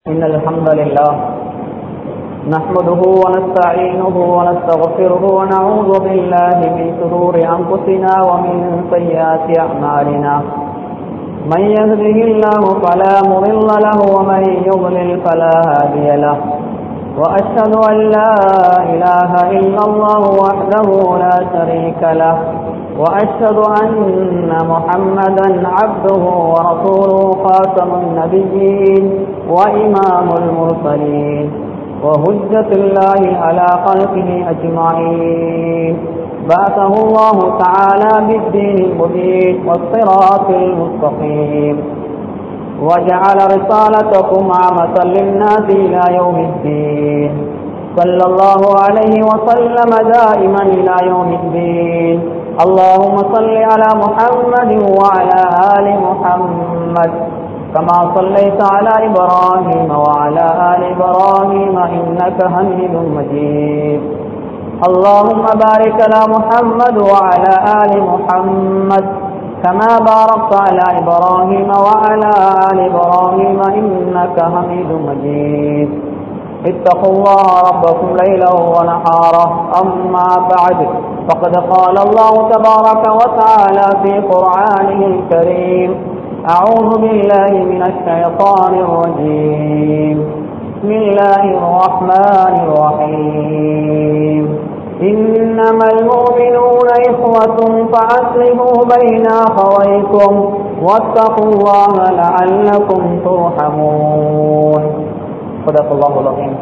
إن الحمد لله نحمده ونستعينه ونستغفره ونعوذ بالله من شرور أنفسنا ومن سيئات أعمالنا من يهده الله فلا مضل له ومن يضلل فلا هادي له وأشهد أن لا إله إلا الله وحده لا شريك له وأشهد أن محمدا عبده ورسوله خاتم النبيين وإمام المرسلين وهجة الله على خلقه أجمعين بعثه الله تعالى بالدين المبين والصراط المستقيم وجعل رسالتكم عامة للناس إلى يوم الدين صلى الله عليه وسلم دائما إلى يوم الدين اللهم صل على محمد وعلى آل محمد كما صليت على إبراهيم وعلى آل إبراهيم إنك حميد مجيد اللهم بارك على محمد وعلى آل محمد كما باركت على إبراهيم وعلى آل إبراهيم إنك حميد مجيد اتقوا الله ربكم ليلا ونهارا أما بعد فقد قال الله تبارك وتعالى في قرآنه الكريم أعوذ بالله من الشيطان الرجيم بسم الله الرحمن الرحيم إنما المؤمنون إخوة فأصلحوا بين أخويكم واتقوا الله لعلكم ترحمون صدق الله العظيم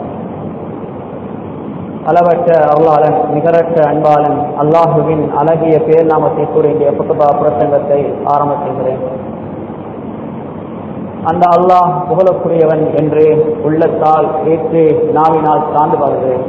அளவற்ற அருளாளன் நிகரற்ற அன்பாளன் அல்லாஹுவின் அழகிய பேர் நாமத்தை கூறிய புத்தபா பிரசங்கத்தை ஆரம்ப செய்கிறேன் அந்த அல்லாஹ் புகழக்கூடியவன் என்று உள்ளத்தால் ஏற்று நாவினால் சார்ந்து வருகிறேன்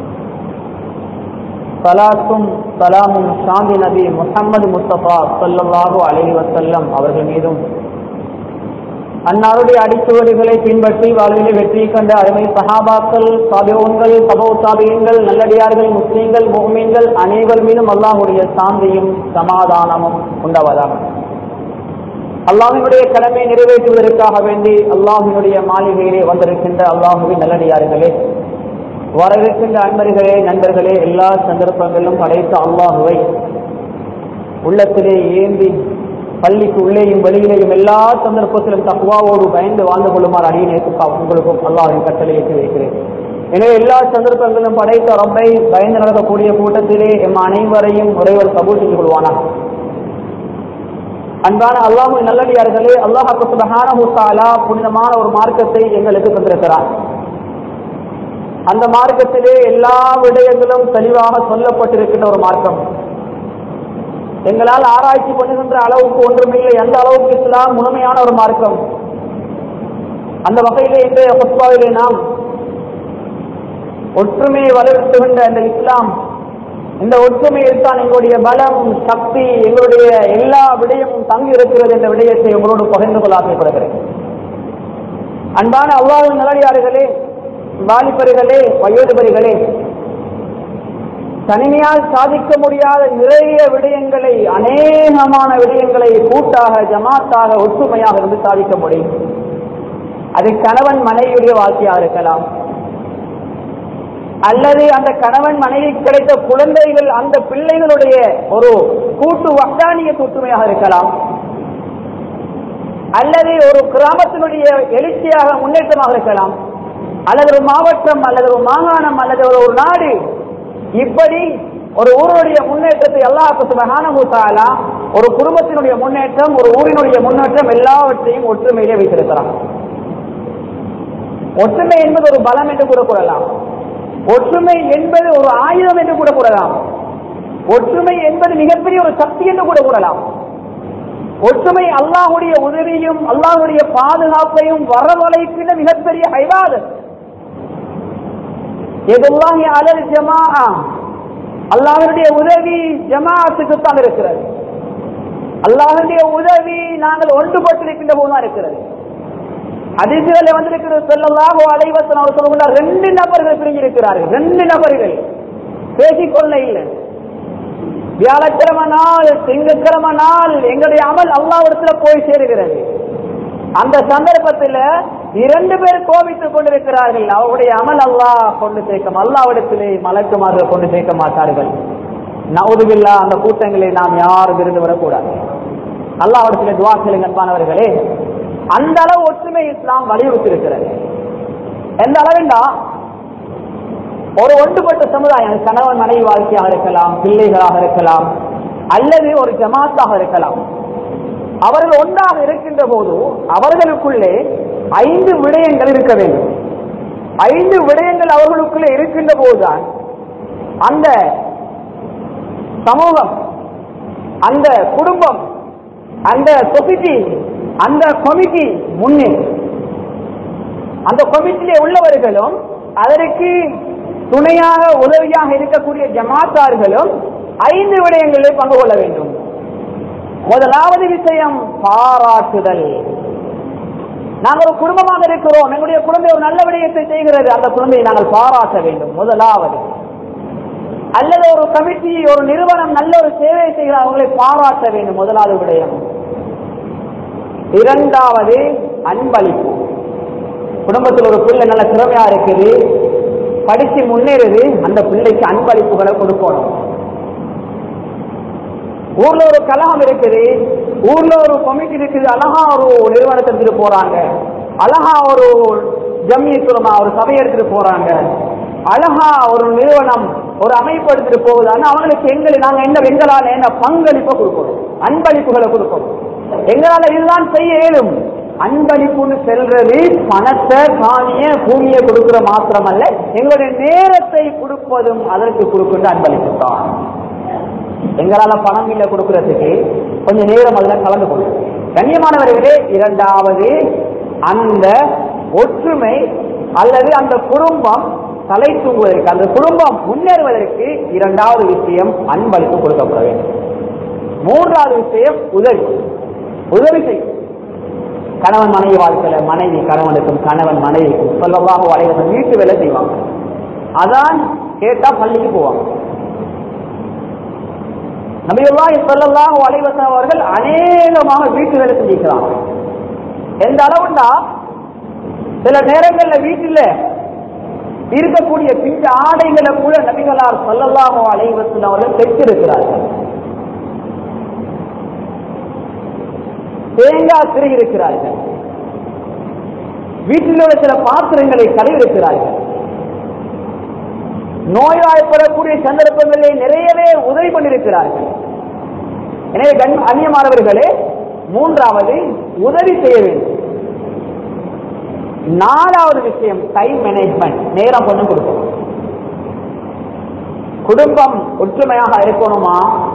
சலாத்தும் சலாமும் சாந்தி நபி முகமது முஸ்தபா சல்லாஹூ அலஹி வசல்லம் அவர்கள் மீதும் அன்னாருடைய அடிச்சுவடுகளை பின்பற்றி வாழ்விலை வெற்றி கண்ட அருமை சஹாபாக்கள் சாபியோன்கள் சபோ சாபியங்கள் நல்லடியார்கள் முஸ்லீம்கள் முகமீன்கள் அனைவர் மீதும் அல்லாஹுடைய சாந்தியும் சமாதானமும் உண்டவதாக அல்லாஹினுடைய கடமை நிறைவேற்றுவதற்காக வேண்டி அல்லாஹினுடைய மாளிகையிலே வந்திருக்கின்ற அல்லாஹுவின் நல்லடியார்களே வரவிருக்கின்ற அன்பர்களே நண்பர்களே எல்லா சந்தர்ப்பங்களிலும் படைத்த அல்லாஹுவை உள்ளத்திலே ஏந்தி பள்ளிக்கு உள்ளேயும் வெளியிலேயும் எல்லா சந்தர்ப்பத்திலும் தக்குவாவோடு பயந்து வாழ்ந்து கொள்ளுமாறு அடியேற்கா உங்களுக்கும் அல்லாஹின் கட்டளை ஏற்றி வைக்கிறேன் எனவே எல்லா சந்தர்ப்பங்களிலும் படைத்த ரப்பை பயந்து நடக்கக்கூடிய கூட்டத்திலே எம் அனைவரையும் உறைவர் கபூல் செய்து கொள்வானா அன்பான அல்லாஹு நல்லடியார்களே அல்லாஹு சுபஹானா புனிதமான ஒரு மார்க்கத்தை எங்களுக்கு தந்திருக்கிறார் அந்த மார்க்கத்திலே எல்லா விடயங்களும் தெளிவாக சொல்லப்பட்டிருக்கின்ற ஒரு மார்க்கம் எங்களால் ஆராய்ச்சி பண்ணுகின்ற அளவுக்கு ஒன்றுமில்லை அந்த அளவுக்கு இஸ்லாம் முழுமையான ஒரு மார்க்கம் அந்த வகையிலே இன்றைய புத்பாவிலே நாம் ஒற்றுமையை வலியுறுத்துகின்ற இந்த இஸ்லாம் இந்த ஒற்றுமையில் தான் எங்களுடைய பலம் சக்தி எங்களுடைய எல்லா விடயமும் தங்கி இருக்கிறது என்ற விடயத்தை உங்களோடு பகிர்ந்து கொள்ள ஆசைப்படுகிறேன் அன்பான அல்லாவின் நிலையாறுகளே வாலிபர்களே வயோதிபர்களே தனிமையால் சாதிக்க முடியாத நிறைய விடயங்களை அநேகமான விடயங்களை கூட்டாக ஜமாத்தாக ஒற்றுமையாக இருந்து சாதிக்க முடியும் அது கணவன் மனைவியுடைய வாழ்க்கையாக இருக்கலாம் அல்லது அந்த கணவன் மனைவி கிடைத்த குழந்தைகள் அந்த பிள்ளைகளுடைய ஒரு கூட்டு வட்டானிய கூட்டுமையாக இருக்கலாம் அல்லது ஒரு கிராமத்தினுடைய எழுச்சியாக முன்னேற்றமாக இருக்கலாம் அல்லது ஒரு மாவட்டம் அல்லது ஒரு மாகாணம் அல்லது ஒரு நாடு இப்படி ஒரு ஊருடைய முன்னேற்றத்தை அல்லாஹாலா ஒரு குடும்பத்தினுடைய முன்னேற்றம் ஒரு ஊரினுடைய முன்னேற்றம் எல்லாவற்றையும் ஒற்றுமையிலே வைத்திருக்கிறார் ஒற்றுமை என்பது ஒரு பலம் என்று கூட கூறலாம் ஒற்றுமை என்பது ஒரு ஆயுதம் என்று கூட கூறலாம் ஒற்றுமை என்பது மிகப்பெரிய ஒரு சக்தி என்று கூட கூறலாம் ஒற்றுமை அல்லாஹுடைய உதவியும் அல்லாஹுடைய பாதுகாப்பையும் வரவழைக்கின்ற மிகப்பெரிய ஐவாதம் எதுல்லாஹி அலல் ஜமா அல்லாஹனுடைய உதவி ஜமாத்துக்குத்தான் இருக்கிறது அல்லாஹனுடைய உதவி நாங்கள் ஒன்றுபட்டிருக்கின்ற போதுதான் இருக்கிறது அதிர்ச்சிகளை வந்திருக்கிறது சொல்லலாக அலைவசன் அவர் சொல்லுகிறார் ரெண்டு நபர்கள் பிரிஞ்சிருக்கிறார்கள் ரெண்டு நபர்கள் பேசிக்கொள்ள இல்லை வியாழக்கிழமை நாள் திங்கக்கிழமை நாள் எங்களுடைய அமல் அல்லாவிடத்துல போய் சேருகிறது அந்த சந்தர்ப்பத்தில் இரண்டு பேர் கோபித்துக் கொண்டிருக்கிறார்கள் அவருடைய அமல் அல்லாஹ் கொண்டு சேர்க்க அல்லாவிடத்திலே மலக்குமார்கள் கொண்டு சேர்க்க மாட்டார்கள் நவுதுபில்லா அந்த கூட்டங்களை நாம் யாரும் இருந்து வரக்கூடாது அல்லாவிடத்திலே துவா செய்யுங்க அன்பானவர்களே அந்த அளவு ஒற்றுமை இஸ்லாம் வலியுறுத்தி இருக்கிறது எந்த அளவுண்டா ஒரு ஒன்றுபட்ட சமுதாயம் கணவன் மனைவி வாழ்க்கையாக இருக்கலாம் பிள்ளைகளாக இருக்கலாம் அல்லது ஒரு ஜமாத்தாக இருக்கலாம் அவர்கள் ஒன்றாக இருக்கின்ற போது அவர்களுக்குள்ளே ஐந்து விடயங்கள் இருக்க வேண்டும் ஐந்து விடயங்கள் அவர்களுக்குள்ளே இருக்கின்ற போதுதான் அந்த சமூகம் அந்த குடும்பம் அந்த சொசைட்டி அந்த கமிட்டி முன்னே அந்த கமிட்டியிலே உள்ளவர்களும் அதற்கு துணையாக உதவியாக இருக்கக்கூடிய ஜமாத்தார்களும் ஐந்து விடயங்களில் பங்கு கொள்ள வேண்டும் முதலாவது விஷயம் பாராட்டுதல் நாங்கள் ஒரு குடும்பமாக இருக்கிறோம் எங்களுடைய குழந்தை ஒரு நல்ல விடயத்தை செய்கிறது அந்த குழந்தையை நாங்கள் பாராட்ட வேண்டும் முதலாவது அல்லது ஒரு கமிட்டி ஒரு நிறுவனம் நல்ல ஒரு சேவை செய்கிற அவங்களை பாராட்ட வேண்டும் முதலாவது விடயம் இரண்டாவது அன்பளிப்பு குடும்பத்தில் ஒரு பிள்ளை நல்ல திறமையா இருக்குது படிச்சு முன்னேறுது அந்த பிள்ளைக்கு அன்பளிப்புகளை கொடுக்கணும் ஊர்ல ஒரு கலகம் இருக்குது ஊர்ல ஒரு கமிட்டி இருக்குது அழகா ஒரு நிறுவனத்தை எடுத்துட்டு போறாங்க அழகா ஒரு ஜம்மியத்துலமா ஒரு சபையை எடுத்துட்டு போறாங்க அழகா ஒரு நிறுவனம் ஒரு அமைப்பு எடுத்துட்டு போகுதுன்னா அவங்களுக்கு எங்களை நாங்க என்ன எங்களால என்ன பங்களிப்பை கொடுக்கணும் அன்பளிப்புகளை கொடுக்கணும் எங்களால இதுதான் செய்ய இயலும் அன்பளிப்புன்னு செல்றது பணத்தை காணிய பூமியை கொடுக்கிற மாத்திரமல்ல எங்களுடைய நேரத்தை கொடுப்பதும் அதற்கு கொடுக்கின்ற அன்பளிப்பு தான் எங்களால பணம் இல்ல கொடுக்கறதுக்கு கொஞ்சம் நேரம் அதுல கலந்து கொள்ளும் கண்ணியமானவர்களே இரண்டாவது அந்த ஒற்றுமை அல்லது அந்த குடும்பம் தலை தூங்குவதற்கு அந்த குடும்பம் முன்னேறுவதற்கு இரண்டாவது விஷயம் அன்பளிப்பு கொடுக்கப்பட வேண்டும் மூன்றாவது விஷயம் உதவி உதவி செய்யும் கணவன் மனைவி வாழ்க்கையில மனைவி கணவனுக்கும் கணவன் மனைவிக்கும் சொல்லவாக வளைவதன் வீட்டு வேலை செய்வாங்க அதான் கேட்டா பள்ளிக்கு போவாங்க நபியுல்லாஹி ஸல்லல்லாஹு அலைஹி வஸல்லம் அவர்கள் அநேகமாக வீட்டு வேலை செஞ்சிருக்கிறாங்க எந்த அளவுண்டா சில நேரங்கள்ல வீட்டில் இருக்கக்கூடிய பிஞ்ச ஆடைகளை கூட நபிகளார் ஸல்லல்லாஹு அலைஹி வஸல்லம் அவர்கள் தைத்திருக்கிறார்கள் தேங்காய் திரை இருக்கிறார்கள் வீட்டில் உள்ள சில பாத்திரங்களை கழுவிருக்கிறார்கள் நோய்வாய்ப்படக்கூடிய சந்தர்ப்பங்களில் நிறையவே உதவி பண்ணிருக்கிறார்கள் எனவே கண் அந்நியமானவர்களே மூன்றாவது உதவி செய்ய வேண்டும் நாலாவது விஷயம் டைம் மேனேஜ்மெண்ட் நேரம் கொஞ்சம் கொடுக்கணும் குடும்பம் ஒற்றுமையாக இருக்கணுமா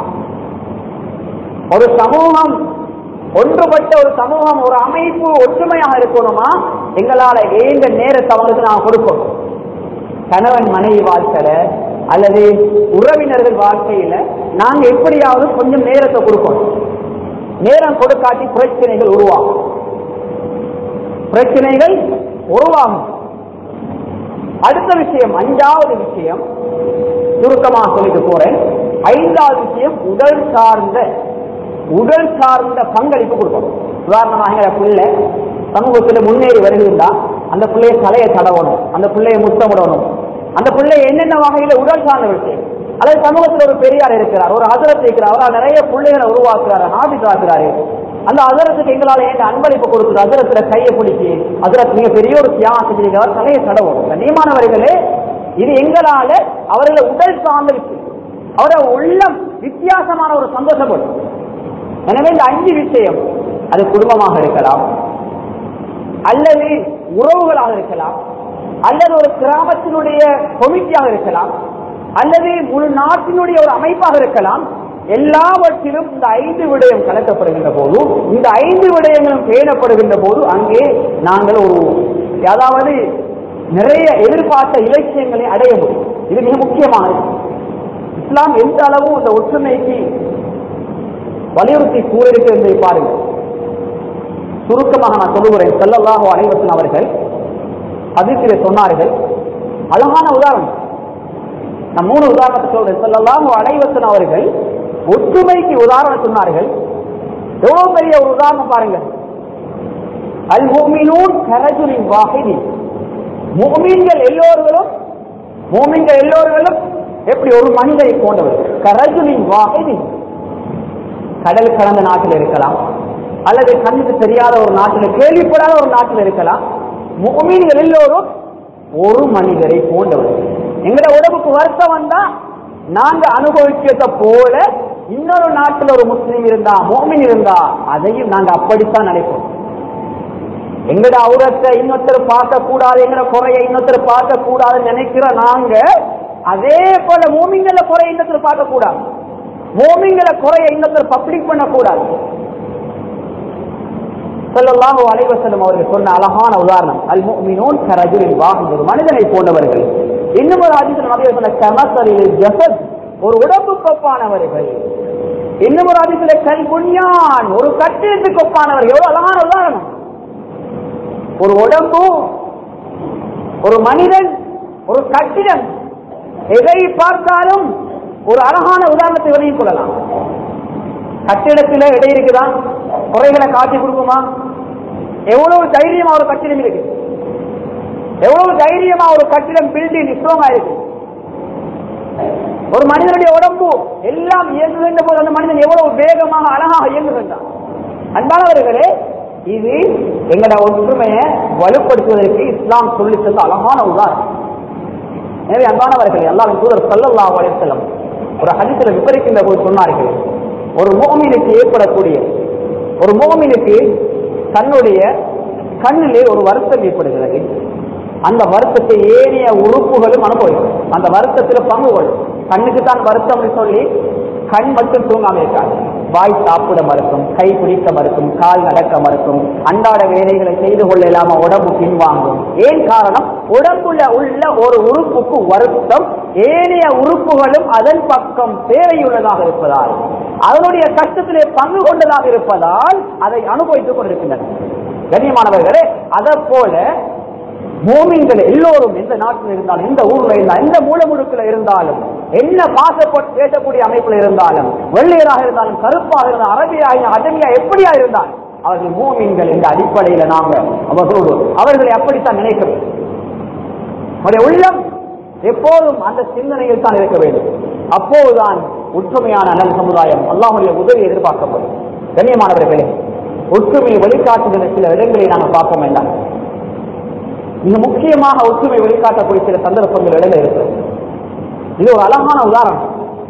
ஒரு சமூகம் ஒன்றுபட்ட ஒரு சமூகம் ஒரு அமைப்பு ஒற்றுமையாக இருக்கணுமா எங்களால ஏந்த நேரத்தை அவங்களுக்கு நான் கொடுக்கணும் கணவன் மனைவி வாழ்க்கையில அல்லது உறவினர்கள் வாழ்க்கையில நாங்க எப்படியாவது கொஞ்சம் நேரத்தை கொடுக்கணும் நேரம் கொடுக்காட்டி பிரச்சனைகள் உருவாகும் பிரச்சனைகள் உருவாகும் அடுத்த விஷயம் அஞ்சாவது விஷயம் சுருக்கமாக சொல்லிட்டு போறேன் ஐந்தாவது விஷயம் உடல் சார்ந்த உடல் சார்ந்த பங்களிப்பு கொடுக்கணும் உதாரணமாக எங்க பிள்ளை சமூகத்தில் முன்னேறி வருகிறா அந்த பிள்ளைய தலையை தடவணும் அந்த பிள்ளைய முத்தமிடணும் அந்த பிள்ளை என்னென்ன வகையில உடல் சார்ந்த விஷயம் அல்லது சமூகத்தில் ஒரு பெரியார் இருக்கிறார் ஒரு ஹசரத் இருக்கிறார் அவரால் நிறைய பிள்ளைகளை உருவாக்குறாரு ஹாபிஸ் ஆக்குறாரு அந்த அசரத்துக்கு எங்களால ஏன் அன்பளிப்பு கொடுக்குற அசரத்துல கையை பிடிச்சி அசரத் நீங்க பெரிய ஒரு தியாகம் செஞ்சிருக்கிறார் தலையை தடவணும் கண்ணியமானவர்களே இது எங்களால அவர்களை உடல் சார்ந்த விஷயம் அவரோட உள்ளம் வித்தியாசமான ஒரு சந்தோஷப்படும் எனவே இந்த அஞ்சு விஷயம் அது குடும்பமாக இருக்கலாம் அல்லது உறவுகளாக இருக்கலாம் அல்லது ஒரு கிராமத்தினுடைய கொமிட்டியாக இருக்கலாம் அல்லது முழு நாட்டினுடைய ஒரு அமைப்பாக இருக்கலாம் எல்லாவற்றிலும் இந்த ஐந்து விடயம் கலக்கப்படுகின்ற போது இந்த ஐந்து விடயங்களும் பேணப்படுகின்ற போது அங்கே நாங்கள் ஒரு அதாவது நிறைய எதிர்பார்த்த இலட்சியங்களை அடைய முடியும் இது மிக முக்கியமானது இஸ்லாம் எந்த அளவும் இந்த ஒற்றுமைக்கு வலியுறுத்தி கூறியிருக்கு என்பதை பாருங்கள் சுருக்கமாக நான் சொல்லுகிறேன் செல்லல்லாஹோ அனைவசன் அவர்கள் அதிர்ச்சியில சொன்னார்கள் அழகான உதாரணம் நான் மூணு உதாரணத்தை சொல்றேன் செல்லல்லாஹோ அனைவசன் அவர்கள் ஒற்றுமைக்கு உதாரணம் சொன்னார்கள் எவ்வளவு பெரிய ஒரு உதாரணம் பாருங்க அல் முஃமினூன் கரஜுலின் வாஹிதி முஃமின்கள் எல்லோர்களும் முஃமின்கள் எல்லோர்களும் எப்படி ஒரு மனிதரை போன்றவர் கரஜுலின் வாஹிதி கடல் கடந்த நாட்டில் இருக்கலாம் அல்லது கண்ணுக்கு தெரியாத ஒரு நாட்டில் கேள்விப்படாத ஒரு நாட்டில் இருக்கலாம் முஃமின்கள் எல்லோரும் ஒரு மனிதரை போன்றவர் எங்கட உடம்புக்கு வருத்தம் வந்தா நாங்க அனுபவிக்கிறத போல இன்னொரு நாட்டில் ஒரு முஸ்லீம் இருந்தா மோமின் இருந்தா அதையும் நாங்க அப்படித்தான் நினைப்போம் எங்கட அவுரத்தை இன்னொருத்தர் பார்க்க கூடாது எங்கட குறைய இன்னொருத்தர் பார்க்க கூடாதுன்னு நினைக்கிற நாங்க அதே போல மோமிங்கள குறைய இன்னொருத்தர் பார்க்க கூடாது மோமிங்கள குறைய இன்னொருத்தர் பப்ளிக் பண்ண கூடாது ஸல்லல்லாஹு அலைஹி வஸல்லம் அவர்கள் சொன்ன அழகான உதாரணம் அல் முஃமினூன் கரஜுலின் வாஹித் ஒரு மனிதனை போன்றவர்கள் இன்னும் ஒரு ஹதீஸ்ல நபி சொன்ன கமசலில் ஜஸத் ஒரு உடம்பு கொப்பானவர்கள் இன்னும் ஒரு ஹதீஸ்ல கல் புன்யான் ஒரு கட்டிடத்துக்கு ஒப்பானவர் எவ்வளவு அழகான உதாரணம் ஒரு உடம்பு ஒரு மனிதன் ஒரு கட்டிடம் எதை பார்த்தாலும் ஒரு அழகான உதாரணத்தை வெளியே கொள்ளலாம் கட்டிடத்துல எடை இருக்குதா குறைகளை காட்டி கொடுக்குமா எவ்வளவு தைரியமா ஒரு கட்டிடம் இருக்கு எவ்வளவு தைரியமா ஒரு கட்டிடம் பில்டிங் ஸ்ட்ராங்கா இருக்கு ஒரு மனிதனுடைய உடம்பு எல்லாம் இயங்குகின்ற போது அந்த மனிதன் எவ்வளவு வேகமாக அழகாக இயங்குகின்றான் அன்பானவர்களே இது எங்களோட ஒற்றுமையை வலுப்படுத்துவதற்கு இஸ்லாம் சொல்லி தந்த அழகான உதாரணம் எனவே அன்பானவர்களே அல்லாஹ் தூதர் ஸல்லல்லாஹு அலைஹி வஸல்லம் ஒரு ஹதீஸில் விவரிக்கின்ற போது சொன்னார்கள் ஒரு மோமினுக்கு ஏற்படக்கூடிய ஒரு மோமினுக்கு தன்னுடைய கண்ணிலே ஒரு வருத்தம் ஏற்படுகிறது அந்த வருத்தத்தை ஏனைய உறுப்புகளும் அனுபவிக்கும் அந்த வருத்தத்தில் பங்கு கொள்ளும் கண்ணுக்கு தான் வருத்தம் சொல்லி கண் மட்டும் தூங்காம இருக்காது வாய் சாப்பிட மறுக்கும் கை பிடிக்க மறுக்கும் கால் நடக்க மறுக்கும் அன்றாட வேலைகளை செய்து கொள்ள இல்லாம உடம்பு பின்வாங்கும் ஏன் காரணம் உடம்புல உள்ள ஒரு உறுப்புக்கு வருத்தம் ஏனைய உறுப்புகளும் அதன் பக்கம் தேவையுள்ளதாக இருப்பதால் அதனுடைய கஷ்டத்திலே பங்கு கொண்டதாக இருப்பதால் அதை அனுபவித்துக் கொண்டிருக்கின்றன கண்ணியமானவர்களே அதை போல மோமின்கள் எல்லோரும் எந்த நாட்டில் இருந்தாலும் எந்த ஊர்ல இருந்தாலும் எந்த மூலமுடுக்கில் இருந்தாலும் என்ன பாசப்போட் பேசக்கூடிய அமைப்பில் இருந்தாலும் வெள்ளையராக இருந்தாலும் கருப்பாக இருந்தாலும் அரபியாக அஜமியா எப்படியா இருந்தால் அவர்கள் மோமின்கள் என்ற அடிப்படையில நாங்க அவர்களோடு அவர்களை அப்படித்தான் நினைக்கிறோம் அவருடைய உள்ளம் எப்போதும் அந்த சிந்தனையில் தான் இருக்க வேண்டும் அப்போதுதான் ஒற்றுமையான நல்ல சமுதாயம் அல்லாஹுடைய உதவி எதிர்பார்க்கப்படும் கண்ணியமானவர்களே ஒற்றுமையை வழிகாட்டுகிற சில இடங்களை நாங்கள் பார்க்க வேண்டாம் மிக முக்கியமாக ஒற்றுமை வெளிக்காட்டக்கூடிய சில சந்தர்ப்பங்கள் இடையில இருக்கு இது ஒரு அழகான உதாரணம்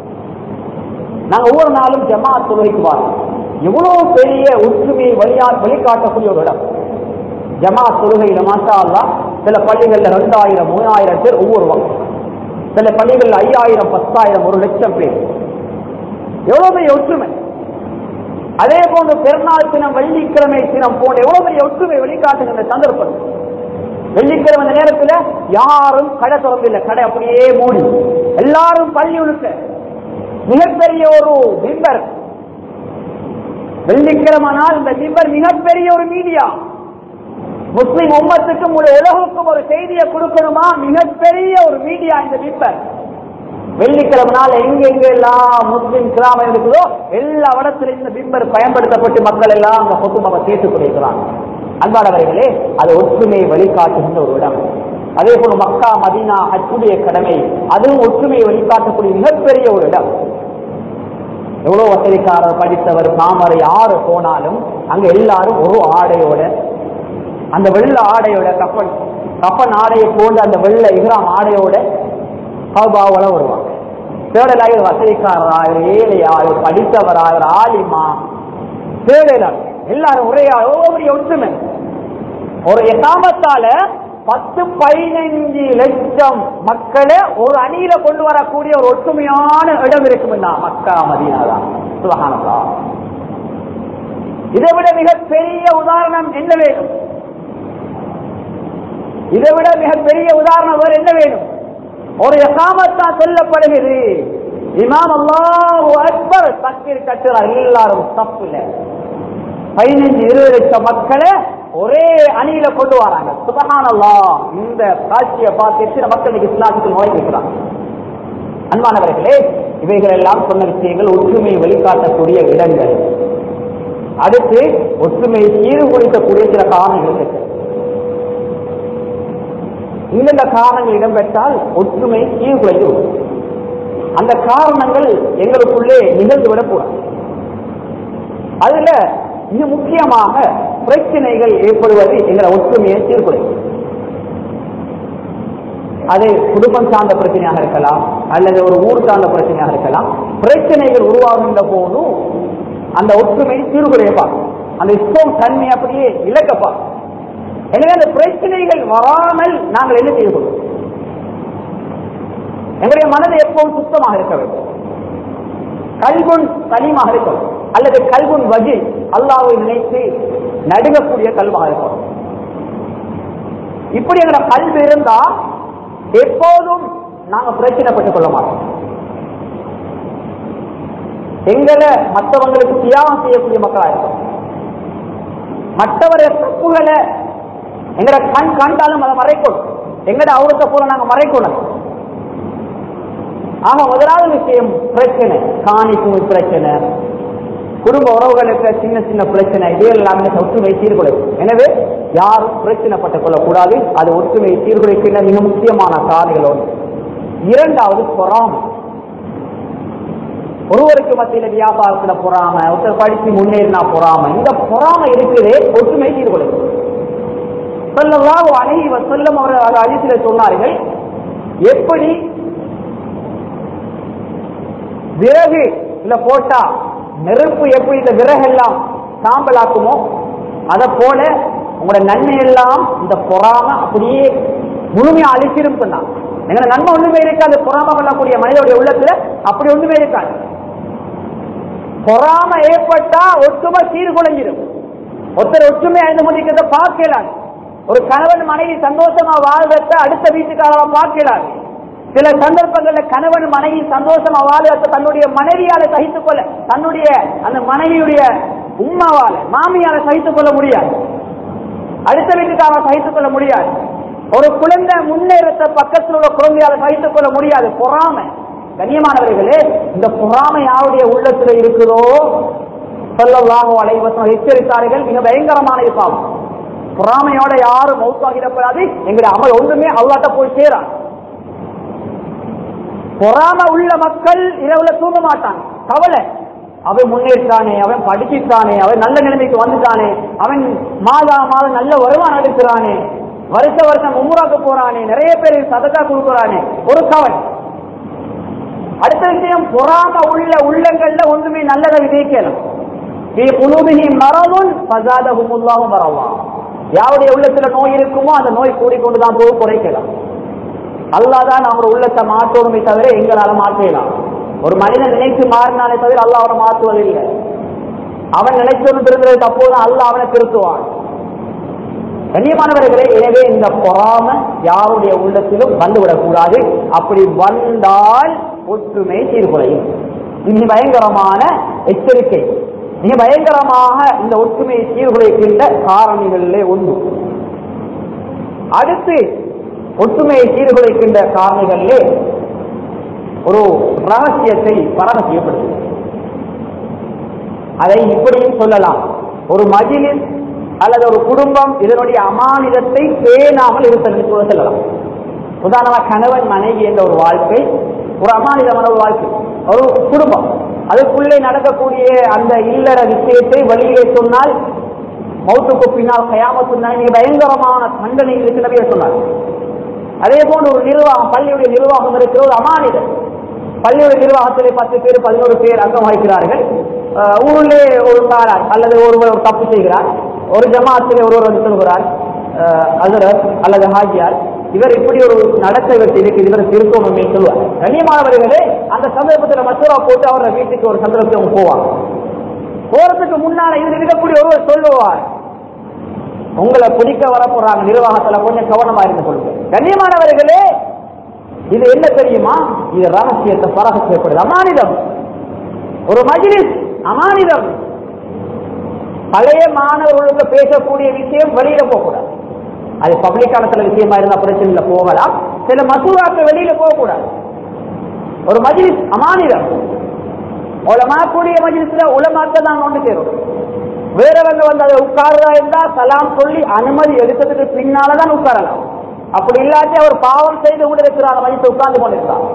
நாங்க ஒவ்வொரு நாளும் ஜமாத் தொழுகைக்கு வரோம் எவ்வளவு பெரிய ஒற்றுமையை வழியா வெளிக்காட்டக்கூடிய ஒரு இடம் ஜமாத் தொழுகையில மாஷா அல்லாஹ் சில பள்ளிகள்ல ரெண்டாயிரம் மூணாயிரம் பேர் ஒவ்வொரு வகுப்பு சில பள்ளிகள்ல ஐயாயிரம் பத்தாயிரம் ஒரு லட்சம் பேர் எவ்வளவு பெரிய ஒற்றுமை அதே போன்று பெருநாள் தினம் வெள்ளிக்கிழமை தினம் போன்ற எவ்வளவு பெரிய ஒற்றுமை வெளிக்காட்டுகின்ற சந்தர்ப்பம் வெள்ளிக்கிழமை அந்த நேரத்துல யாரும் கடை திறந்தில்லை கடை அப்படியே மூடி எல்லாரும் பள்ளி உழுக்க மிகப்பெரிய ஒரு மிம்பர் வெள்ளிக்கிழமை நாள் இந்த மிம்பர் மிகப்பெரிய ஒரு மீடியா முஸ்லிம் உம்மத்துக்கும் ஒரு உலகுக்கும் ஒரு செய்தியை கொடுக்கணுமா மிகப்பெரிய ஒரு மீடியா இந்த மிம்பர் வெள்ளிக்கிழமை நாள் எங்க எங்க எல்லாம் முஸ்லிம் கிராமம் இருக்குதோ எல்லா இடத்திலும் இந்த பிம்பர் பயன்படுத்தப்பட்டு மக்கள் எல்லாம் அந்த பொதுமக கேட்டுக் கொண்டிருக்கிறாங்க அன்பானவர்களே அது ஒற்றுமையை வழிகாட்டுகின்ற ஒரு இடம் அதே போல மக்கா மதீனா ஹஜ்ஜுடைய கடமை அதுவும் ஒற்றுமையை வழிகாட்டக்கூடிய மிகப்பெரிய ஒரு இடம் எவ்வளவு வசதிக்காரர் படித்தவர் பாமரை யாரு போனாலும் அங்க எல்லாரும் ஒரு ஆடையோட அந்த வெள்ள ஆடையோட கப்பன் கப்பன் ஆடையை போன்ற அந்த வெள்ள இஹ்ராம் ஆடையோட கௌபாவோட வருவாங்க தேடலாக வசதிக்காரரா இவர் ஏழையா இவர் படித்தவரா இவர் ஆலிமா தேடலாம் எல்லாரும் ஒரே ஆள், ஒவ்வொரு ஒற்றுமை ஒரு எகாமத்தால பத்து பதினைஞ்சு லட்சம் மக்களை ஒரு அணியில கொண்டு வரக்கூடிய ஒரு ஒற்றுமையான இடம் இருக்கும்னா மக்கா மதீனா தான் சுபஹானல்லா இதை விட மிகப்பெரிய உதாரணம் என்ன வேணும் இதை விட மிகப்பெரிய உதாரணம் வேறு என்ன வேணும் ஒரு எகாமத்தா சொல்லப்படுகிறது இமாம் அல்லாஹ் அக்பர் தக்பீர் கட்டுறார் எல்லாரும் தப்பு இல்லை பதினஞ்சு இருபது லட்சம் மக்களை ஒரே அணியில கொண்டு வராங்க சுபஹானல்லா இந்த காட்சியை பார்த்து எத்தனை மக்கள் இன்னைக்கு இஸ்லாத்துக்கு நுழைந்திருக்கிறாங்க அன்பானவர்களே இவைகள் எல்லாம் சொன்ன விஷயங்கள் ஒற்றுமையை வெளிக்காட்டக்கூடிய இடங்கள் அடுத்து ஒற்றுமையை சீர்குலைக்கக்கூடிய சில காரணங்கள் இருக்கு இந்தந்த காரணங்கள் இடம்பெற்றால் ஒற்றுமை சீர்குலையும் அந்த காரணங்கள் எங்களுக்குள்ளே நிகழ்ந்து விடக்கூடாது அதுல மிக முக்கியமாக பிரச்சனைகள் ஏற்படுவது எங்களை ஒற்றுமையை சீர்குலைக்கும் அது குடும்பம் சார்ந்த பிரச்சனையாக இருக்கலாம் அல்லது ஒரு ஊர் சார்ந்த பிரச்சனையாக இருக்கலாம் பிரச்சனைகள் உருவாகின்ற போதும் அந்த ஒற்றுமை சீர்குலையப்பா அந்த இஸ்லாம் தன்மை அப்படியே இழக்கப்பா எனவே அந்த பிரச்சனைகள் வராமல் நாங்கள் என்ன செய்ய கொள்வோம் எங்களுடைய மனதை எப்பவும் சுத்தமாக இருக்க வேண்டும் கல்குன் சலீமாக இருக்கணும் அல்லது கல்குன் வகி அல்லாவை நினைத்து நடுங்கக்கூடிய கல்வாக இருக்கணும் இப்படி எங்களோட கல்வி இருந்தா எப்போதும் நாங்க பிரச்சனைப்பட்டுக் கொள்ள மாட்டோம் எங்களை மற்றவங்களுக்கு தியாகம் செய்யக்கூடிய மக்களா இருக்கும் மற்றவருடைய தப்புகளை எங்கட கண் கண்டாலும் அதை மறைக்கணும் எங்கட அவரத்தை போல நாங்க மறைக்கணும் ஆக முதலாவது விஷயம் பிரச்சனை காணிக்கும் பிரச்சனை குடும்ப உறவுகளுக்கு சின்ன சின்ன பிரச்சனை இது எல்லாமே ஒற்றுமை சீர்குலையும் எனவே யாரும் பிரச்சனைப்பட்டுக் கொள்ளக்கூடாது அது ஒற்றுமை சீர்குலைக்கின்ற மிக முக்கியமான காரணிகள் ஒன்று இரண்டாவது பொறாமை ஒருவருக்கு மத்தியில வியாபாரத்துல பொறாம ஒருத்தர் படிச்சு முன்னேறினா பொறாம இந்த பொறாமை இருக்குதே ஒற்றுமை சீர்குலையும் சொல்லலாம் அழகி செல்லம் அவர் அழிசில சொன்னார்கள் எப்படி விறகு இல்ல போட்டா நெருப்பு எப்படி இந்த விறகெல்லாம் சாம்பலாக்குமோ அதை போல உங்களோட நன்மை எல்லாம் இந்த பொறாம அப்படியே முழுமையா அழிச்சிரும் சொன்னாங்க எங்களை நன்மை ஒண்ணுமே இருக்காது பொறாம பண்ணக்கூடிய மனிதனுடைய உள்ளத்துல அப்படி ஒண்ணுமே இருக்காது பொறாம ஏற்பட்டா ஒற்றுமை சீர்குலைஞ்சிடும் ஒருத்தர் ஒற்றுமை அழிந்து முடிக்கிறத பார்க்கலாம் ஒரு கணவன் மனைவி சந்தோஷமா வாழ்வத அடுத்த வீட்டுக்காரவ பார்க்கிறார் சில சந்தர்ப்பங்கள்ல கணவன் மனைவி சந்தோஷமா வாழ்வத தன்னுடைய மனைவியால சகித்துக் கொள்ள தன்னுடைய அந்த மனைவியுடைய உம்மாவால மாமியால சகித்துக் கொள்ள முடியாது அடுத்த வீட்டுக்காக சகித்துக் கொள்ள முடியாது ஒரு குழந்தை முன்னேறத்தை பக்கத்தில் உள்ள குழந்தையால சகித்துக் கொள்ள முடியாது பொறாமை கண்ணியமானவர்களே இந்த பொறாமை யாருடைய உள்ளத்துல இருக்குதோ சொல்லலாக அலைவசம் எச்சரித்தார்கள் மிக பயங்கரமான பாவம் பொறாமையோட யாரும் மௌத்தாகிடப்படாது எங்களுடைய அமல் ஒன்றுமே அல்லாட்ட போய் சேராது பொறாம உள்ள மக்கள் இரவுல தூங்க மாட்டாங்க கவலை அவன் முன்னேற்றானே அவன் படிச்சிட்டானே அவன் நல்ல நிலைமைக்கு வந்துட்டானே அவன் மாதா மாதம் நல்ல வருமானம் எடுக்கிறானே வருஷ வருஷம் உம்ராக்கு போறானே நிறைய பேர் சதக்கா கொடுக்குறானே ஒரு கவலை அடுத்த விஷயம் பொறாம உள்ள உள்ளங்கள்ல ஒன்றுமே நல்லதை விதைக்கலாம் குழுவினி மரவும் பசாதகுமுல்லாவும் வரலாம் யாருடைய உள்ளத்துல நோய் இருக்குமோ அந்த நோய் கூடிக்கொண்டுதான் போக குறைக்கலாம் அல்லாதான் அவரோட உள்ளத்தை மாற்றணுமே தவிர எங்களால மாற்றலாம் ஒரு மனிதன் நினைத்து மாறினாலே தவிர அல்லா அவனை மாற்றுவதில்லை அவன் நினைச்சொன்று திருந்துறது தப்போதான் அல்ல அவனை திருத்துவான் கண்ணியமானவர்களே எனவே இந்த பொறாம யாருடைய உள்ளத்திலும் வந்துவிடக்கூடாது அப்படி வந்தால் ஒற்றுமை சீர்குலையும் இது பயங்கரமான எச்சரிக்கை மிக பயங்கரமாக இந்த ஒற்றுமையை சீர்குலைக்கின்ற காரணிகளிலே ஒன்று அடுத்து ஒற்றுமையை சீர்குலைக்கின்ற காரணிகளிலே ஒரு ரகசியத்தை பரமசியப்படுத்து அதை இப்படியும் சொல்லலாம் ஒரு மஜிலிஸ் அல்லது ஒரு குடும்பம் இதனுடைய அமானிதத்தை பேணாமல் இருத்தல் கூட சொல்லலாம் உதாரணமா கணவன் மனைவி என்ற ஒரு வாழ்க்கை ஒரு அமானிதமான ஒரு வாழ்க்கை ஒரு குடும்பம் அதுக்குள்ளே நடக்கக்கூடிய அந்த இல்லற விஷயத்தை வெளியிலே சொன்னால் மௌத்துக்கு பின்னால் கயாமத்து மிக பயங்கரமான தண்டனை இருக்கிறவே சொன்னார் அதே போன்று ஒரு நிர்வாகம் பள்ளியுடைய நிர்வாகம் இருக்கிற ஒரு அமானிதம் பள்ளியுடைய நிர்வாகத்திலே பத்து பேர் பதினோரு பேர் அங்கம் வகிக்கிறார்கள் அஹ் ஊரிலே ஒரு காரார் அல்லது ஒருவர் ஒரு தப்பு செய்கிறார் ஒரு ஜமாத்திலே ஒருவர் வந்து சொல்கிறார் அசரத் அல்லது ஹாஜியார் இவர் இப்படி ஒரு நடத்தை இவர் இதுக்கு இவர் திருத்தணும் சொல்லுவார் கண்ணியமானவர்களே அந்த சந்தர்ப்பத்தில் மசூரா போட்டு அவரோட வீட்டுக்கு ஒரு சந்தர்ப்பத்தை போவாங்க போறதுக்கு முன்னால இவர் இருக்கக்கூடிய ஒருவர் சொல்லுவார் உங்களை பிடிக்க வர போறாங்க நிர்வாகத்துல கொஞ்சம் கவனமா இருந்து கொள்ளுங்க கண்ணியமானவர்களே இது என்ன தெரியுமா இது ரகசியத்தை பரக செய்யப்படுது அமானிதம் ஒரு மஜிலிஸ் அமானிதம் பழைய மாணவர்களுக்கு பேசக்கூடிய விஷயம் வெளியில போகக்கூடாது அது பப்ளிக்கான சில விஷயமா இருந்தா பிரச்சனையில போகலாம் சில மசூராக்கள் வெளியில போகக்கூடாது ஒரு மஜிலிஸ் அமானிதம் உலமாக்கூடிய மஜிலிஸ்ல உலமாக்க தான் ஒன்று சேரும் வேறவங்க வந்து அதை உட்கார்றதா இருந்தா சலாம் சொல்லி அனுமதி எடுத்ததுக்கு பின்னாலதான் உட்காரலாம் அப்படி இல்லாட்டி அவர் பாவம் செய்து கூட இருக்கிறார் மதித்து உட்கார்ந்து கொண்டிருக்கிறார்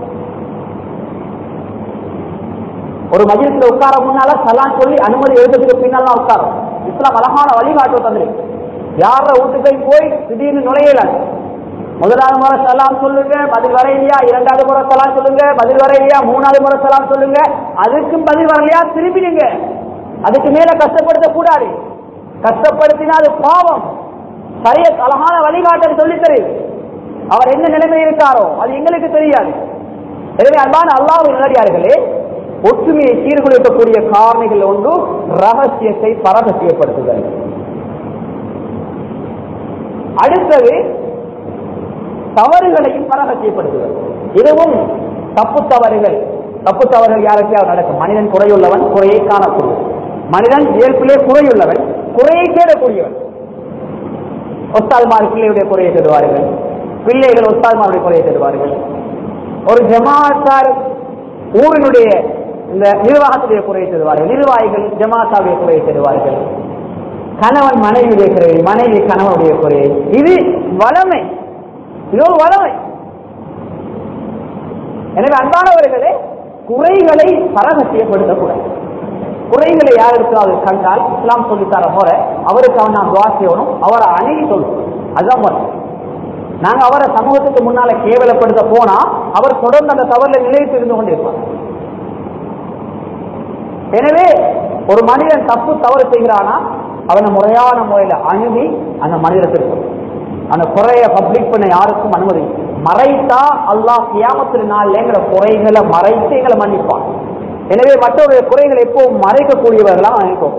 ஒரு மஜிலிஸ்ல உட்கார முன்னால சலாம் சொல்லி அனுமதி எடுத்ததுக்கு பின்னால் தான் உட்காரும் இஸ்லாம் அழகான வழிகாட்டு தந்திருக்கு யார வீட்டுக்கு போய் திடீர்னு நுழையல முதலாவது முறை சலாம் சொல்லுங்க பதில் வர இல்லையா இரண்டாவது முறை சலாம் சொல்லுங்க பதில் வர இல்லையா மூணாவது முறை சலாம் சொல்லுங்க அதுக்கும் பதில் வரலையா திரும்பிடுங்க அதுக்கு மேல கஷ்டப்படுத்த கூடாது கஷ்டப்படுத்தினா அது பாவம் சரிய அழகான வழிகாட்டல் சொல்லித் தரு அவர் என்ன நிலைமை இருக்காரோ அது எங்களுக்கு தெரியாது எனவே அன்பான அல்லாஹ் நிலடியார்களே ஒற்றுமையை சீர்குலைக்கக்கூடிய காரணிகள் ஒன்று ரகசியத்தை பரகசியப்படுத்துதல் அடுத்தது தவறுகளையும் பரகசியப்படுத்துதல் இதுவும் தப்பு தவறுகள் தப்பு தவறுகள் யாருக்கையாவது நடக்கும் மனிதன் குறையுள்ளவன் குறையை காணக்கூடிய மனிதன் இயல்பிலே குறையுள்ளவன் குறையை தேடக்கூடியவன் ஒத்தால்மார் பிள்ளையுடைய குறையை தேடுவார்கள் பிள்ளைகள் ஒத்தால்மாருடைய குறையை தேடுவார்கள் ஒரு ஜமாத்தார் ஊரினுடைய இந்த நிர்வாகத்துடைய குறையை தருவார்கள் நிர்வாகிகள் ஜமாத்தாவுடைய குறையை தருவார்கள் கணவன் மனைவியுடைய குறை மனைவி கணவனுடைய குறை இது வளமை இது ஒரு வளமை எனவே அன்பானவர்களே குறைகளை பரகசியப்படுத்தக்கூடாது குறைகளை யாருக்கு கண்டால் இஸ்லாம் சொல்லித்தர போற அவருக்கு அவன் நான் துவா செய்யணும் அவரை அணுகி சொல்லணும் அதுதான் முறை நாங்க அவரை சமூகத்துக்கு முன்னால கேவலப்படுத்த போனா அவர் தொடர்ந்து அந்த தவறுல நிலைத்து இருந்து கொண்டிருப்பார் எனவே ஒரு மனிதன் தப்பு தவறு செய்கிறானா அவனை முறையான முறையில அணுகி அந்த மனிதத்திற்கு அந்த குறைய பப்ளிக் பண்ண யாருக்கும் அனுமதி மறைத்தா அல்லாஹ் கியாமத்தின் நாள்ங்கிற குறைகளை மறைத்து எங்களை மன்னிப்பான் எனவே மற்றவருடைய குறைகள் எப்பவும் மறைக்கக்கூடியவர்களா நினைப்போம்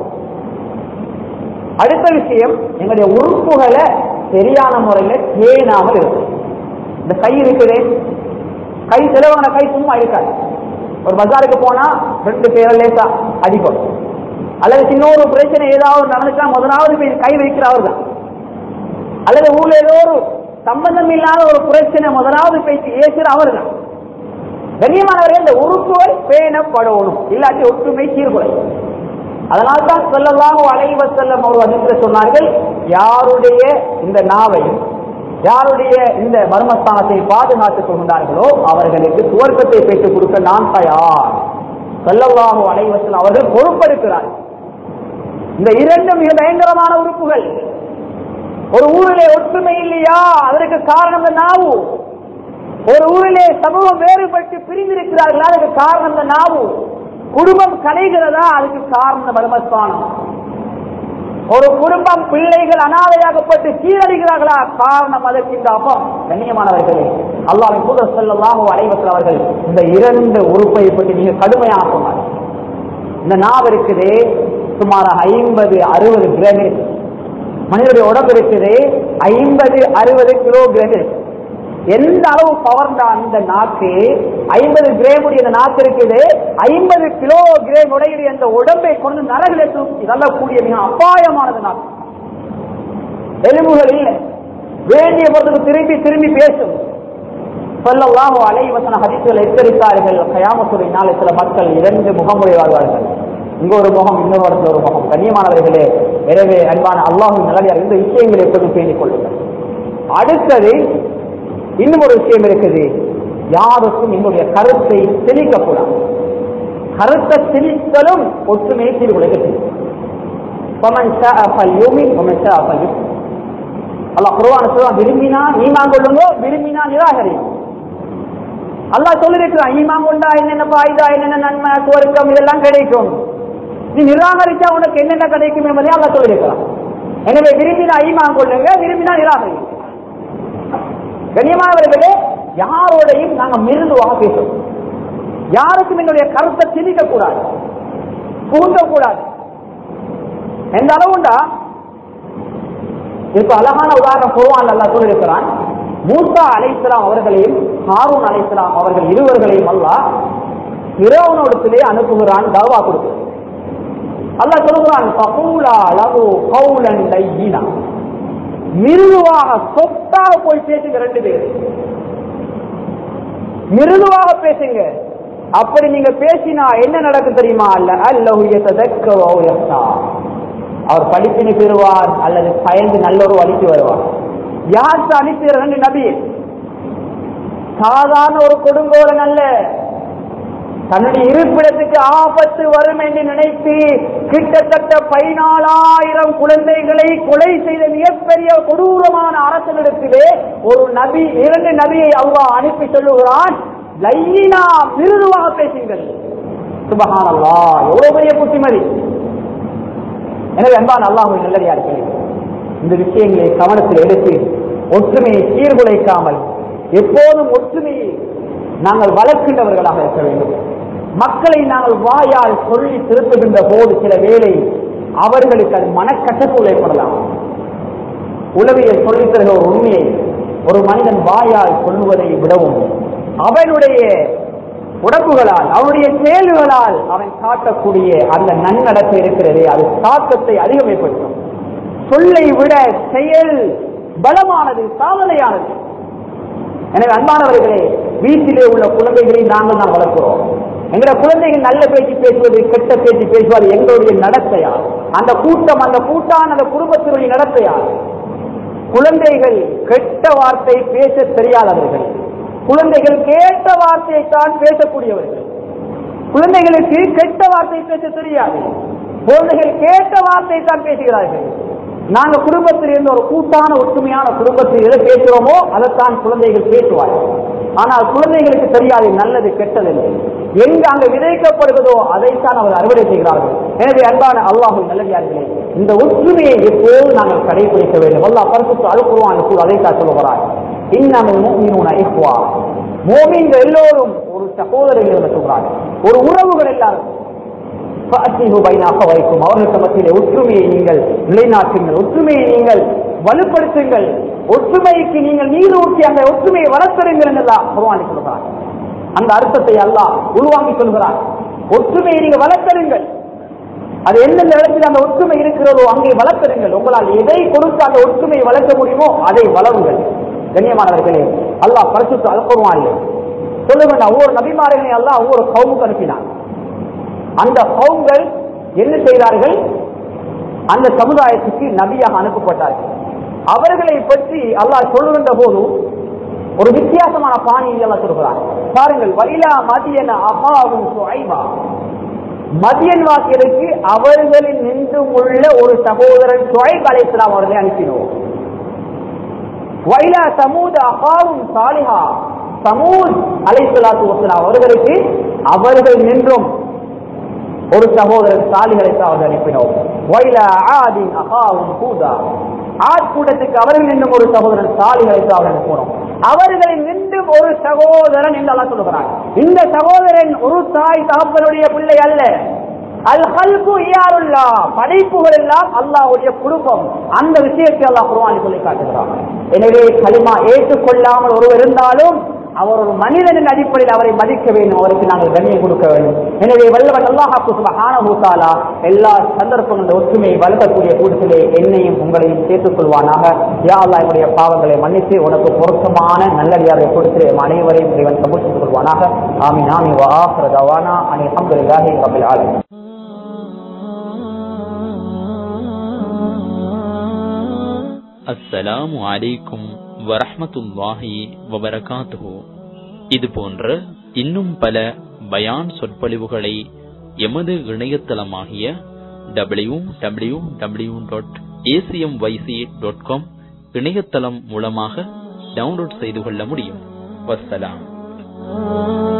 அடுத்த விஷயம் எங்களுடைய உறுப்புகளை சரியான முறையில பேணாமல் இருக்கும் இந்த கை இருக்குது கை செலவான கை சும்மா இருக்காது ஒரு பஜாருக்கு போனா ரெண்டு பேரை லேசா அடிப்படும் அல்லது சின்ன ஒரு பிரச்சனை ஏதாவது நடந்துச்சா முதலாவது போய் கை வைக்கிறவர் தான் அல்லது ஊர்ல ஏதோ ஒரு சம்பந்தம் இல்லாத ஒரு பிரச்சனை முதலாவது பேசி ஏசுற அவர் தான் கண்ணியமானவர்கள் இந்த உறுப்புகள் பேணப்படணும் இல்லாட்டி ஒற்றுமை சீர்குலை அதனால்தான் சொல்லலாம் அலைவ செல்லம் அவர் அதிர்ஷ்ட சொன்னார்கள் யாருடைய இந்த நாவையும் யாருடைய இந்த மர்மஸ்தானத்தை பாதுகாத்துக் கொண்டார்களோ அவர்களுக்கு துவர்க்கத்தை பெற்றுக் கொடுக்க நான் தயார் சொல்லவாக அலைவசல் அவர்கள் பொறுப்பெடுக்கிறார் இந்த இரண்டு மிக பயங்கரமான உறுப்புகள் ஒரு ஊரிலே ஒற்றுமை இல்லையா அதற்கு காரணம் இந்த நாவு ஒரு ஊரிலே சமூகம் வேறுபட்டு பிரிந்திருக்கிறார்களா அதுக்கு காரணம் இந்த நாவு குடும்பம் கலைகிறதா அதுக்கு காரணம் மர்மஸ்தானம் ஒரு குடும்பம் பிள்ளைகள் அனாதையாகப்பட்டு சீரழிகிறார்களா காரணம் அதற்கு இந்த அப்பம் கண்ணியமானவர்களே அல்லாவின் தூதர் செல்லலாம் அலைவசல் அவர்கள் இந்த இரண்டு உறுப்பை பற்றி மிக கடுமையாக சொன்னார் இந்த நாவ் இருக்குது சுமார் ஐம்பது அறுபது கிராம் மனிதனுடைய உடம்பு இருக்குது ஐம்பது அறுபது கிலோ கிராம் இருக்கு எந்த அளவு பவர் அந்த நாக்கு ஐம்பது கிராம் உடைய நாக்கு இருக்குது ஐம்பது கிலோ கிராம் உடைய அந்த உடம்பை கொண்டு நரகிலே தூக்கி தள்ளக்கூடிய மிக அபாயமானது நாக்கு எலும்புகள் இல்லை வேண்டிய பொழுதுக்கு திரும்பி திரும்பி பேசும் சொல்லலாம் அலைவசன ஹதிப்புகள் எச்சரித்தார்கள் கயாமத்துறை நாளை சில மக்கள் இரண்டு முகமுறை வாழ்வார்கள் இங்க ஒரு முகம் இன்னொரு இடத்துல ஒரு முகம் கண்ணியமானவர்களே எனவே அன்பான அல்லாஹும் நல்லடியார் இந்த விஷயங்களை எப்போதும் பேணிக் கொள்ளுங்கள் அடுத்தது இன்னும் ஒரு விஷயம் இருக்குது யாருக்கும் என்னுடைய கருத்தை திணிக்கக்கூடாது கருத்தை திணித்தலும் ஒற்றுமையை சீர்குலைக்க அல்லாஹ் குருவான சொல்லுவான் விரும்பினா ஈமான் கொள்ளுங்கோ விரும்பினா நிராகரி அல்லாஹ் சொல்லிருக்கிறான் ஈமான் கொண்டா என்னென்ன பாய்தா என்னென்ன நன்மை சுவர்க்கம் இதெல்லாம் கிடைக்கும் நீ நிராகரிச்சா உனக்கு என்னென்ன கிடைக்கும் என்பதை அல்லாஹ் சொல்லியிருக்கிறான் எனவே விரும்பினா ஈமான் கொள்ளுங்க விரும்பினா நிராகரி கண்ணியமானவர்களே யாரோடையும் நாங்க மிருதுவாக பேசுவோம் யாருக்கும் என்னுடைய கருத்தை திணிக்க கூடாது கூண்டக்கூடாது எந்த அளவுண்டா இப்ப அழகான உதாரணம் குருவான் அல்லா சொல்லியிருக்கிறான் மூசா அலைசலாம் அவர்களையும் ஹாரூன் அலைசலாம் அவர்கள் இருவர்களையும் அல்லா இரவனோடத்திலே அனுப்புகிறான் தவா கொடுக்கிறான் அல்லா சொல்லுகிறான் பகூலா லகு கௌலன் லையினா மிருதுவாக சொத்தாக போய் பேசுங்க ரெண்டு பேர் மிருதுவாக பேசுங்க அப்படி நீங்க பேசினா என்ன நடக்கும் தெரியுமா அல்ல அல்லஹு அவர் படிப்பினை பெறுவார் அல்லது பயந்து நல்ல ஒரு வழிக்கு வருவார் யாருக்கு அனுப்பிற நபி சாதாரண ஒரு கொடுங்கோலன் அல்ல தன்னுடைய இருப்பிடத்துக்கு ஆபத்து வரும் என்று நினைத்து கிட்டத்தட்ட பதினாலாயிரம் குழந்தைகளை கொலை செய்த மிகப்பெரிய கொடூரமான அரசனிடத்திலே ஒரு நபி இரண்டு நபியை அல்லாஹ் அனுப்பி சொல்லுகிறான் லைனா மிருதுவாக பேசுங்கள் சுபஹானல்லா எவ்வளவு பெரிய புத்திமதி எனவே அன்பான அல்லாஹுவின் நல்லடியார்களே இந்த விஷயங்களை கவனத்தில் எடுத்து ஒற்றுமையை சீர்குலைக்காமல் எப்போதும் ஒற்றுமையை நாங்கள் வளர்க்கின்றவர்களாக இருக்க வேண்டும் மக்களை நாங்கள் வாயால் சொல்லி திருத்துகின்ற போது சில வேளை அவர்களுக்கு அது மனக்கட்டத்தில் ஏற்படலாம் உளவியல் சொல்லித் தருகிற ஒரு உண்மையை ஒரு மனிதன் வாயால் சொல்லுவதை விடவும் அவனுடைய உடம்புகளால் அவனுடைய செயல்களால் அவன் காட்டக்கூடிய அந்த நன்னடத்தை இருக்கிறதே அது தாக்கத்தை அதிகம் ஏற்படுத்தும் சொல்லை விட செயல் பலமானது சாதனையானது எனவே அன்பானவர்களே வீட்டிலே உள்ள குழந்தைகளை நாங்கள் தான் வளர்க்கிறோம் எங்களோட குழந்தைகள் நல்ல பேச்சு பேசுவது கெட்ட பேச்சு பேசுவது எங்களுடைய நடத்தையா அந்த கூட்டம் அந்த கூட்டான அந்த குடும்பத்தினுடைய நடத்தையா குழந்தைகள் கெட்ட வார்த்தை பேச தெரியாதவர்கள் குழந்தைகள் கேட்ட வார்த்தையை தான் பேசக்கூடியவர்கள் குழந்தைகளுக்கு கெட்ட வார்த்தை பேச தெரியாது குழந்தைகள் கேட்ட வார்த்தை தான் பேசுகிறார்கள் நாங்க குடும்பத்தில் இருந்த ஒரு கூட்டான ஒற்றுமையான குடும்பத்தில் எதை பேசுகிறோமோ அதைத்தான் குழந்தைகள் பேசுவார்கள் ஆனால் குழந்தைகளுக்கு தெரியாது நல்லது கெட்டது என்று. எங்கு அங்கு விதைக்கப்படுவதோ அதைத்தான் அவர் அறுவடை செய்கிறார்கள் எனவே அன்பான அல்லாஹு நல்லதார்களே இந்த ஒற்றுமையை எப்போது நாங்கள் கடைபிடிக்க வேண்டும் அல்லாஹ் பரிசுத்து அழுக்குருவான் கூட அதைத்தான் சொல்லுகிறார் இன்னமும் மூமினூன இஹ்வா மோமீன்கள் எல்லோரும் ஒரு சகோதரர்கள் என்று சொல்கிறார்கள் ஒரு உறவுகள் எல்லாரும் فأتيه بين أخويكم அவர்களுக்கு மத்தியிலே ஒற்றுமையை நீங்கள் நிலைநாட்டுங்கள் ஒற்றுமையை நீங்கள் வலுப்படுத்துங்கள் ஒற்றுமைக்கு நீங்கள் நீரூற்றி அந்த ஒற்றுமையை வளர்த்துருங்கள் என்றெல்லாம் குர்ஆனில் சொல்கிறார் அந்த அர்த்தத்தை அல்லாஹ் உள்வாங்கி சொல்கிறார் ஒற்றுமையை நீங்கள் வளர்த்தருங்கள் அது எந்தெந்த இடத்தில் அந்த ஒற்றுமை இருக்கிறதோ அங்கே வளர்த்தருங்கள் உங்களால் எதை கொடுத்து அந்த ஒற்றுமையை வளர்க்க முடியுமோ அதை வளருங்கள் கண்ணியமானவர்களே அல்லாஹ் பரிசுத்து அல்குருவான் சொல்லுங்கள் ஒவ்வொரு நபிமார்களையும் அல்லாஹ் ஒவ்வொரு கவுமுக்கு அனுப்பினான் அந்த கவுங்கள் என்ன செய்தார்கள் அந்த சமுதாயத்துக்கு நபியாக அனுப்பப்பட்டார்கள் அவர்களை பற்றி அல்லாஹ் சொல்லுகின்ற போது ஒரு வித்தியாசமான பாணியை எல்லாம் சொல்கிறார் பாருங்கள் வைலா மதியன அபாவும் சுஐபா மதியன் வாக்கிற்கு அவர்களின் நின்றும் உள்ள ஒரு சகோதரன் சுவைப் அலைஸ்லாம் அவர்களை அனுப்பினோம் வைலா சமூத அபாவும் சாலிஹா சமூத் அலைசலாத்து வசலாம் அவர்களுக்கு அவர்கள் நின்றும் ஒரு சகோதரர் சாலிகளை அவர்கள் அனுப்பினோம் வைல ஆதின் அகாவும் பூதா ஆட் கூட்டத்துக்கு அவர்கள் நின்றும் ஒரு சகோதரன் சாலிகளை அவர்கள் அனுப்பினோம் அவர்களில் நின்றும் ஒரு சகோதரன் என்று அல்லாஹ் சொல்லுகிறார் இந்த சகோதரன் ஒரு தாய் தகப்பனுடைய பிள்ளை அல்ல அல் ஹல்கு இயாருல்லா படைப்புகள் எல்லாம் அல்லாஹ்வுடைய குடும்பம் அந்த விஷயத்தை அல்லாஹ் குர்ஆனில் சொல்லி காட்டுகிறார் எனவே கலிமா ஏற்றுக்கொள்ளாமல் ஒருவர் இருந்தாலும் அவர் ஒரு மனிதனின் அடிப்படையில் அவரை மதிக்க வேண்டும் அவருக்கு நாங்கள் கண்ணியம் கொடுக்க வேண்டும் எனவே வல்லவன் அல்லாஹாக்கு சுபஹானஹு தஆலா எல்லா சந்தர்ப்பங்களில் ஒற்றுமையை வளர்க்கக்கூடிய கூட்டத்திலே என்னையும் உங்களையும் சேர்த்துக் கொள்வானாக யா அல்லாஹ் என்னுடைய பாவங்களை மன்னித்து உனக்கு பொருத்தமான நல்லடியாரை கொடுத்து எம் அனைவரையும் இறைவன் சமூகத்துக் கொள்வானாக ஆமீன் ஆமீன் வா ஆஃபிரு தவானா அனில் அல்ஹம்துலில்லாஹி ரப்பில் ஆலமீன் அஸ்ஸலாமு அலைக்கும் வரஹ்மத்துல்லாஹி வபரகாத்துஹு இது போன்ற இன்னும் பல பயான் சொற்பொழிவுகளை எமது இணையதளமாகிய W W W dot ACM YC dot com இணையதளம் மூலமாக டவுன்லோட் செய்து கொள்ள முடியும் வஸ்ஸலாம்